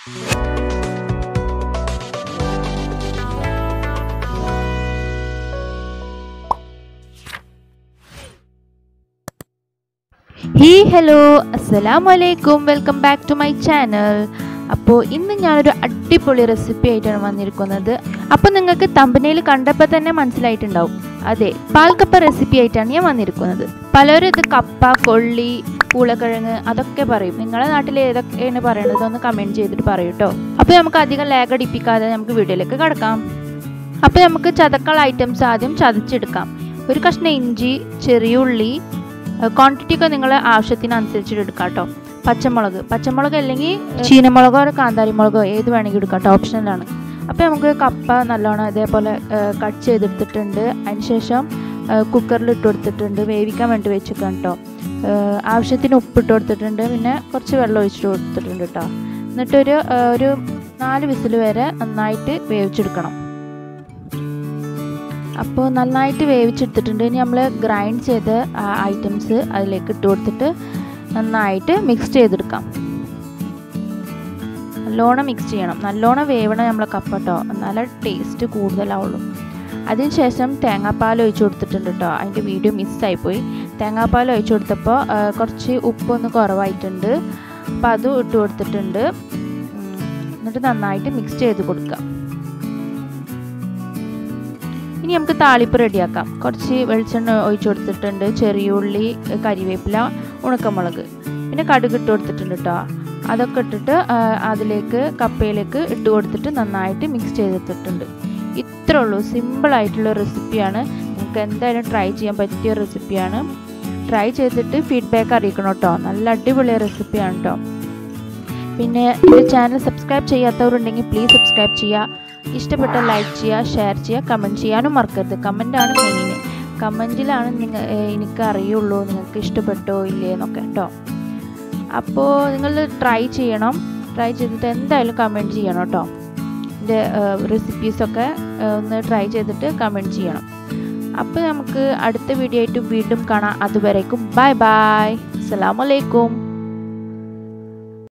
he hello അസ്സലാമു അലൈക്കും welcome back to my channel അപ്പോൾ ഇന്ന് ഞാനൊരു അടിപൊളി റെസിപ്പി ആയിട്ടാണ് വന്നിരിക്കുന്നത് അപ്പോൾ നിങ്ങൾക്ക് തമ്പനയിൽ കണ്ടപ്പോൾ തന്നെ മനസ്സിലായിട്ടുണ്ടാവും അതെ പാൽക്കപ്പ റെസിപ്പി ആയിട്ടാണ് ഞാൻ വന്നിരിക്കുന്നത് പലരും ഇത് കപ്പ കൊള്ളി പൂളക്കിഴങ്ങ് അതൊക്കെ പറയും നിങ്ങളുടെ നാട്ടിൽ ഏതൊക്കെയാണ് പറയുന്നത് ഒന്ന് കമൻറ്റ് ചെയ്തിട്ട് പറയൂ കേട്ടോ അപ്പോൾ നമുക്ക് അധികം ലാഗ് അടിപ്പിക്കാതെ നമുക്ക് വീഡിയോയിലേക്ക് കിടക്കാം അപ്പോൾ നമുക്ക് ചതക്കൾ ഐറ്റംസ് ആദ്യം ചതച്ചെടുക്കാം ഒരു കഷ്ണം ഇഞ്ചി ചെറിയ ഉള്ളി ക്വാണ്ടിറ്റി ഒക്കെ നിങ്ങൾ ആവശ്യത്തിനനുസരിച്ചിട്ട് എടുക്കാം കേട്ടോ പച്ചമുളക് പച്ചമുളക് അല്ലെങ്കിൽ ചീനമുളകോ കാന്താരി മുളകോ ഏത് വേണമെങ്കിൽ എടുക്കാം കേട്ടോ ഓപ്ഷനിലാണ് അപ്പോൾ നമുക്ക് കപ്പ നല്ലോണം ഇതേപോലെ കട്ട് ചെയ്തെടുത്തിട്ടുണ്ട് അതിനുശേഷം കുക്കറിൽ ഇട്ട് കൊടുത്തിട്ടുണ്ട് വേവിക്കാൻ വേണ്ടി വെച്ചിരിക്കാം കേട്ടോ ആവശ്യത്തിന് ഉപ്പിട്ട് കൊടുത്തിട്ടുണ്ട് പിന്നെ കുറച്ച് വെള്ളം ഒഴിച്ചിട്ട് കൊടുത്തിട്ടുണ്ട് കേട്ടോ എന്നിട്ടൊരു ഒരു നാല് വിസിൽ വരെ നന്നായിട്ട് വേവിച്ചെടുക്കണം അപ്പോൾ നന്നായിട്ട് വേവിച്ചെടുത്തിട്ടുണ്ട് ഇനി നമ്മൾ ഗ്രൈൻഡ് ചെയ്ത ഐറ്റംസ് അതിലേക്ക് ഇട്ട് കൊടുത്തിട്ട് നന്നായിട്ട് മിക്സ് ചെയ്തെടുക്കാം നല്ലോണം മിക്സ് ചെയ്യണം നല്ലോണം വേവണം നമ്മളെ കപ്പ കേട്ടോ നല്ല ടേസ്റ്റ് കൂടുതലാവുള്ളൂ അതിനുശേഷം തേങ്ങാപ്പാൽ ഒഴിച്ചു കൊടുത്തിട്ടുണ്ട് കേട്ടോ അതിൻ്റെ വീഡിയോ മിസ്സായിപ്പോയി തേങ്ങാപ്പാൽ ഒഴിച്ചു കൊടുത്തപ്പോൾ കുറച്ച് ഉപ്പൊന്ന് കുറവായിട്ടുണ്ട് അപ്പോൾ അതും ഇട്ട് കൊടുത്തിട്ടുണ്ട് എന്നിട്ട് നന്നായിട്ട് മിക്സ് ചെയ്ത് കൊടുക്കാം ഇനി നമുക്ക് താളിപ്പ് റെഡിയാക്കാം കുറച്ച് വെളിച്ചെണ്ണ ഒഴിച്ചു കൊടുത്തിട്ടുണ്ട് ചെറിയ ഉള്ളി കരിവേപ്പില ഉണക്കമുളക് പിന്നെ കടുക് ഇട്ട് കൊടുത്തിട്ടുണ്ട് കേട്ടോ അതൊക്കെ ഇട്ടിട്ട് അതിലേക്ക് കപ്പയിലേക്ക് ഇട്ട് കൊടുത്തിട്ട് നന്നായിട്ട് മിക്സ് ചെയ്തിട്ടുണ്ട് ഇത്രേ ഉള്ളൂ സിമ്പിളായിട്ടുള്ള റെസിപ്പിയാണ് നിങ്ങൾക്ക് എന്തായാലും ട്രൈ ചെയ്യാൻ പറ്റിയ റെസിപ്പിയാണ് ട്രൈ ചെയ്തിട്ട് ഫീഡ്ബാക്ക് അറിയിക്കണം കേട്ടോ നല്ല അടിപൊളിയ റെസിപ്പിയാണ് കേട്ടോ പിന്നെ എൻ്റെ ചാനൽ സബ്സ്ക്രൈബ് ചെയ്യാത്തവരുണ്ടെങ്കിൽ പ്ലീസ് സബ്സ്ക്രൈബ് ചെയ്യുക ഇഷ്ടപ്പെട്ട ലൈക്ക് ചെയ്യുക ഷെയർ ചെയ്യുക കമൻറ്റ് ചെയ്യാനും മറക്കരുത് കമൻറ്റാണ് മെയിൻ കമൻറ്റിലാണ് നിങ്ങൾ എനിക്ക് അറിയുള്ളൂ നിങ്ങൾക്ക് ഇഷ്ടപ്പെട്ടോ ഇല്ലേ എന്നൊക്കെ കേട്ടോ അപ്പോൾ നിങ്ങൾ ട്രൈ ചെയ്യണം ട്രൈ ചെയ്തിട്ട് എന്തായാലും കമൻറ്റ് ചെയ്യണം കേട്ടോ എൻ്റെ റെസിപ്പീസൊക്കെ ഒന്ന് ട്രൈ ചെയ്തിട്ട് കമൻറ്റ് ചെയ്യണം അപ്പോൾ നമുക്ക് അടുത്ത വീഡിയോ ആയിട്ട് വീണ്ടും കാണാം അതുവരേക്കും ബൈ ബൈ അസ്സാമലൈക്കും